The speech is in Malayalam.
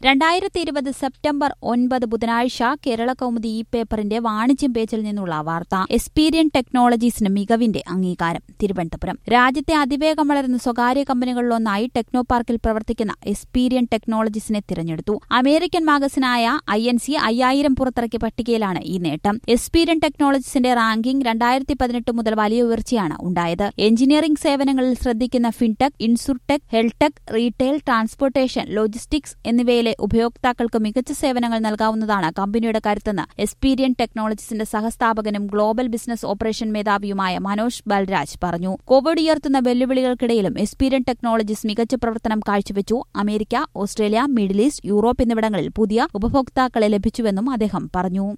രണ്ടായിരത്തി ഇരുപത് സെപ്റ്റംബർ ഒൻപത് ബുധനാഴ്ച കേരള കൗമുദി ഈ പേപ്പറിന്റെ വാണിജ്യം പേജിൽ നിന്നുള്ള വാർത്ത എക്സ്പീരിയൻ ടെക്നോളജീസിന് മികവിന്റെ അംഗീകാരം തിരുവനന്തപുരം രാജ്യത്തെ അതിവേഗം വളരുന്ന സ്വകാര്യ കമ്പനികളിലൊന്നായി ടെക്നോ പാർക്കിൽ പ്രവർത്തിക്കുന്ന എക്സ്പീരിയൻ ടെക്നോളജീസിനെ തിരഞ്ഞെടുത്തു അമേരിക്കൻ മാഗസിനായ ഐ എൻ സി അയ്യായിരം പുറത്തിറക്കിയ പട്ടികയിലാണ് ഈ നേട്ടം എക്സ്പീരിയൻ ടെക്നോളജീസിന്റെ റാങ്കിംഗ് രണ്ടായിരത്തി പതിനെട്ട് മുതൽ വലിയ ഉയർച്ചയാണ് ഉണ്ടായത് എഞ്ചിനീയറിംഗ് സേവനങ്ങളിൽ ശ്രദ്ധിക്കുന്ന fintech insurtech healthtech retail transportation logistics എന്നിവയിലെ ഉപഭോക്താക്കൾക്ക് മികച്ച സേവനങ്ങൾ നൽകാവുന്നതാണ് കമ്പനിയുടെ കരുത്തെന്ന് എക്സ്പീരിയൻ ടെക്നോളജീസിന്റെ സഹസ്ഥാപകനും ഗ്ലോബൽ ബിസിനസ് ഓപ്പറേഷൻ മേധാവിയുമായ മനോജ് ബൽരാജ് പറഞ്ഞു കോവിഡ് ഉയർത്തുന്ന വെല്ലുവിളികൾക്കിടയിലും എക്സ്പീരിയൻ ടെക്നോളജീസ് മികച്ച പ്രവർത്തനം കാഴ്ചവെച്ചു America Australia Middle East Europe എന്നിവിടങ്ങളിൽ പുതിയ ഉപഭോക്താക്കളെ ലഭിച്ചുവെന്നും അദ്ദേഹം പറഞ്ഞു